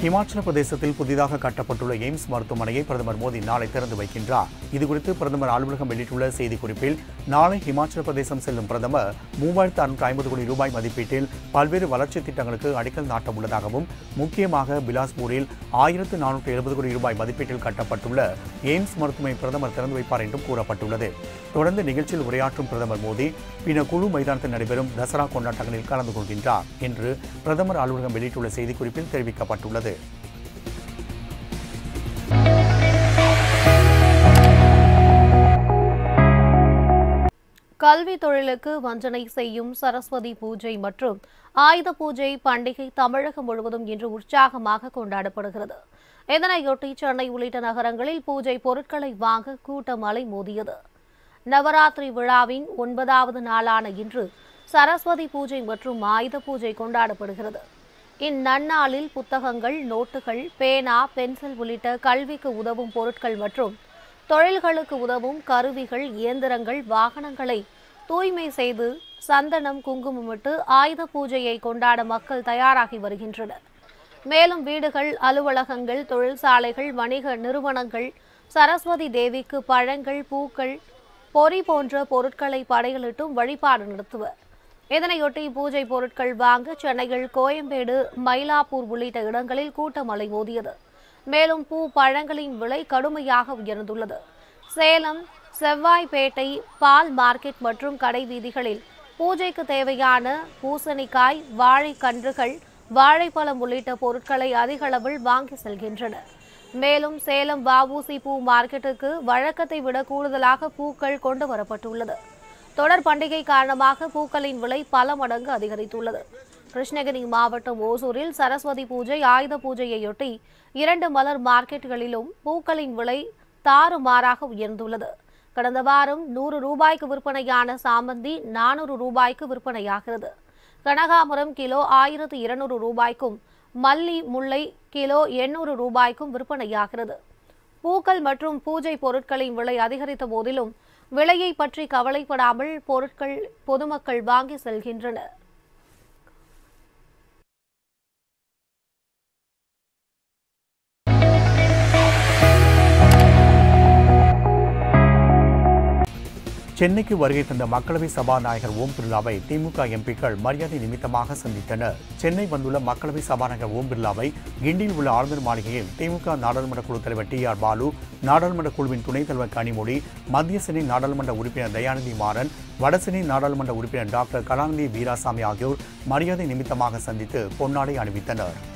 இமாச்சல பிரதேசத்தில் புதிதாக கட்டப்பட்டுள்ள எய்ம்ஸ் மருத்துவமனையை பிரதமர் மோடி நாளை திறந்து வைக்கின்றார் இதுகுறித்து பிரதமர் அலுவலகம் வெளியிட்டுள்ள செய்திக்குறிப்பில் நாளை இமாச்சல பிரதேசம் செல்லும் பிரதமர் மூவாயிரத்து அறுநூற்று ஐம்பது கோடி ரூபாய் மதிப்பீட்டில் பல்வேறு வளர்ச்சித் திட்டங்களுக்கு அடிக்கல் நாட்ட உள்ளதாகவும் முக்கியமாக பிலாஸ்பூரில் ஆயிரத்து நானூற்று எழுபது கோடி ரூபாய் மதிப்பீட்டில் கட்டப்பட்டுள்ள எய்ம்ஸ் மருத்துவமனை பிரதமர் திறந்து வைப்பார் என்றும் கூறப்பட்டுள்ளது தொடர்ந்து நிகழ்ச்சியில் உரையாற்றும் பிரதமர் மோடி பின்னர் குழு மைதானத்தில் நடைபெறும் தசரா கொண்டாட்டங்களில் கலந்து கொள்கின்றார் என்று பிரதமர் அலுவலகம் வெளியிட்டுள்ள செய்திக்குறிப்பில் தெரிவிக்கப்பட்டுள்ளது கல்வி தொழிலுக்கு வஞ்சனை செய்யும் சரஸ்வதி பூஜை மற்றும் ஆயுத பூஜை பண்டிகை தமிழகம் முழுவதும் இன்று உற்சாகமாக கொண்டாடப்படுகிறது இதனையொட்டி சென்னை உள்ளிட்ட நகரங்களில் பூஜை பொருட்களை வாங்க கூட்டம் அலை மோதியது நவராத்திரி விழாவின் ஒன்பதாவது நாளான இன்று சரஸ்வதி பூஜை மற்றும் ஆயுத பூஜை கொண்டாடப்படுகிறது இந்நன்னாளில் புத்தகங்கள் நோட்டுகள் பேனா பென்சில் உள்ளிட்ட கல்விக்கு உதவும் பொருட்கள் மற்றும் தொழில்களுக்கு உதவும் கருவிகள் இயந்திரங்கள் வாகனங்களை தூய்மை செய்து சந்தனம் குங்குமமிட்டு ஆயுத பூஜையை கொண்டாட மக்கள் தயாராகி வருகின்றனர் மேலும் வீடுகள் அலுவலகங்கள் தொழிற்சாலைகள் வணிக நிறுவனங்கள் சரஸ்வதி தேவிக்கு பழங்கள் பூக்கள் பொறி போன்ற பொருட்களை படையலிட்டும் வழிபாடு நடத்துவர் இதனையொட்டி பூஜை பொருட்கள் வாங்க சென்னையில் கோயம்பேடு மயிலாப்பூர் உள்ளிட்ட இடங்களில் கூட்டம் அலைமோதியது மேலும் பூ பழங்களின் விலை கடுமையாக உயர்ந்துள்ளது சேலம் செவ்வாய்பேட்டை பால் மார்க்கெட் மற்றும் கடை வீதிகளில் பூஜைக்கு தேவையான பூசணிக்காய் வாழைக்கன்றுகள் வாழைப்பழம் உள்ளிட்ட பொருட்களை அதிக அளவில் வாங்கி செல்கின்றனர் மேலும் சேலம் வஉசி பூ மார்க்கெட்டுக்கு வழக்கத்தை விட கூடுதலாக பூக்கள் கொண்டு வரப்பட்டுள்ளது தொடர் பண்டிகை காரணமாக பூக்களின் விலை பல மடங்கு அதிகரித்துள்ளது கிருஷ்ணகிரி மாவட்டம் ஓசூரில் சரஸ்வதி பூஜை ஆயுத பூஜையையொட்டி இரண்டு மலர் மார்க்கெட்டுகளிலும் பூக்களின் விலை தாறுமாறாக உயர்ந்துள்ளது கடந்த வாரம் நூறு ரூபாய்க்கு விற்பனையான சாமந்தி நானூறு ரூபாய்க்கு விற்பனையாகிறது கனகாமரம் கிலோ ஆயிரத்து இருநூறு ரூபாய்க்கும் மல்லி முல்லை கிலோ எண்ணூறு ரூபாய்க்கும் விற்பனையாகிறது பூக்கள் மற்றும் பூஜை பொருட்களின் விலை அதிகரித்த போதிலும் விலையை பற்றி கவலைப்படாமல் பொருட்கள் பொதுமக்கள் வாங்கி செல்கின்றனர் சென்னைக்கு வருகை தந்த மக்களவை சபாநாயகர் ஓம் பிர்லாவை திமுக எம்பிக்கள் மரியாதை நிமித்தமாக சந்தித்தனர் சென்னை வந்துள்ள மக்களவை சபாநாயகர் ஓம் பிர்லாவை கிண்டியில் உள்ள ஆளுநர் மாளிகையில் திமுக நாடாளுமன்ற குழு தலைவர் டி ஆர் பாலு நாடாளுமன்ற குழுவின் துணைத் தலைவர் கனிமொழி மத்திய சென்னை நாடாளுமன்ற உறுப்பினர் தயாநிதி மாறன் வடசென்னை நாடாளுமன்ற உறுப்பினர் டாக்டர் கலாநிதி வீராசாமி ஆகியோர் மரியாதை நிமித்தமாக சந்தித்து பொன்னாடை அணிவித்தனர்